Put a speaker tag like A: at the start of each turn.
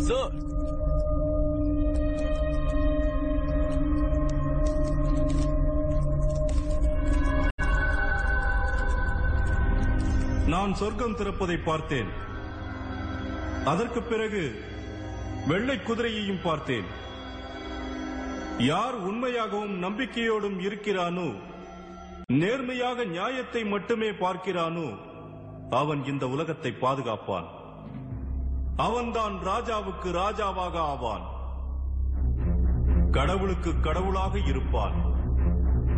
A: sir
B: நான் சொர்க்கம் திறப்பதை பார்த்தேன் அதற்கு பிறகு வெள்ளை குதிரையையும் பார்த்தேன் யார் உண்மையாகவும் நம்பிக்கையோடும் இருக்கிறானோ நேர்மையாக நியாயத்தை மட்டுமே பார்க்கிறானோ அவன் இந்த உலகத்தை பாதுகாப்பான் அவன்தான் ராஜாவுக்கு ராஜாவாக ஆவான் கடவுளுக்கு கடவுளாக இருப்பான்